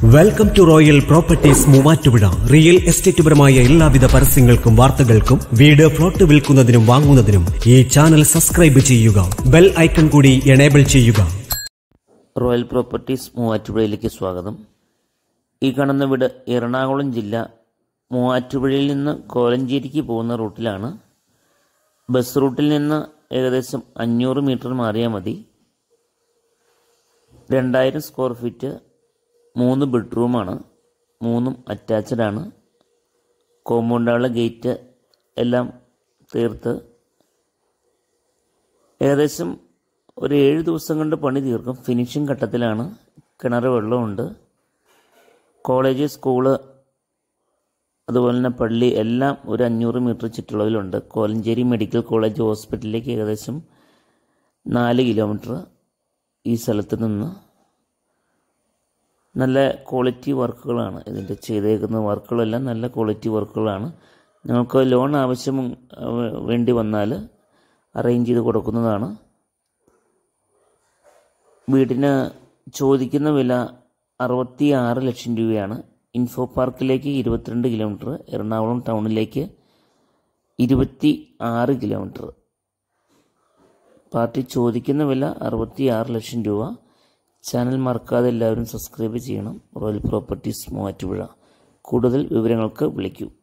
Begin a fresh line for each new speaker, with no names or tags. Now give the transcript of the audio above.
welcome to Royal Properties Muvattupuzha real എസ്റ്റേറ്റുപരമായ എല്ലാവിധ പരസ്യങ്ങൾക്കും വാർത്തകൾക്കും വീട് പ്ലോട്ട് വിൽക്കുന്നതിനും വാങ്ങുന്നതിനും ഈ ചാനൽ സബ്സ്ക്രൈബ് ചെയ്യുക ബെൽ ഐക്കൺ കൂടി എനേബിൾ ചെയ്യുക
റോയൽ പ്രോപ്പർട്ടീസ് മൂവാറ്റുപുഴയിലേക്ക് സ്വാഗതം ഈ കാണുന്ന വീട് എറണാകുളം ജില്ല മൂവാറ്റുപുഴയിൽ നിന്ന് കോലഞ്ചേരിക്ക് പോകുന്ന റൂട്ടിലാണ് ബസ് റൂട്ടിൽ നിന്ന് ഏകദേശം അഞ്ഞൂറ് മീറ്റർ മാറിയാൽ മതി രണ്ടായിരം സ്ക്വയർ ഫീറ്റ് മൂന്ന് ബെഡ്റൂമാണ് മൂന്നും അറ്റാച്ച്ഡ് ആണ് കോമ്പൗണ്ടുള്ള ഗേറ്റ് എല്ലാം തീർത്ത് ഏകദേശം ഒരു ഏഴ് ദിവസം കൊണ്ട് പണി തീർക്കും ഫിനിഷിംഗ് ഘട്ടത്തിലാണ് കിണർ വെള്ളമുണ്ട് കോളേജ് സ്കൂള് അതുപോലെ തന്നെ പള്ളി എല്ലാം ഒരു അഞ്ഞൂറ് മീറ്റർ ചുറ്റളവിലുണ്ട് കോലഞ്ചേരി മെഡിക്കൽ കോളേജ് ഹോസ്പിറ്റലിലേക്ക് ഏകദേശം നാല് കിലോമീറ്റർ ഈ സ്ഥലത്ത് നിന്ന് നല്ല ക്വാളിറ്റി വർക്കുകളാണ് ഇതിൻ്റെ ചെയ്തേക്കുന്ന വർക്കുകളെല്ലാം നല്ല ക്വാളിറ്റി വർക്കുകളാണ് നിങ്ങൾക്ക് ലോൺ ആവശ്യം ഏഹ്, വേണ്ടി വന്നാൽ അറേഞ്ച് ചെയ്ത് കൊടുക്കുന്നതാണ് വീടിന് ചോദിക്കുന്ന വില അറുപത്തി ആറ് ലക്ഷം രൂപയാണ് ഇൻഫോ പാർക്കിലേക്ക് ഇരുപത്തിരണ്ട് കിലോമീറ്റർ എറണാകുളം ടൗണിലേക്ക് ഇരുപത്തി ആറ് കിലോമീറ്റർ പാർട്ടി ചോദിക്കുന്ന വില അറുപത്തി ആറ് ലക്ഷം രൂപ ചാനൽ മറക്കാതെ എല്ലാവരും സബ്സ്ക്രൈബ് ചെയ്യണം റോയൽ പ്രോപ്പർട്ടീസ് മൂവാറ്റുപുഴ കൂടുതൽ വിവരങ്ങൾക്ക് വിളിക്കൂ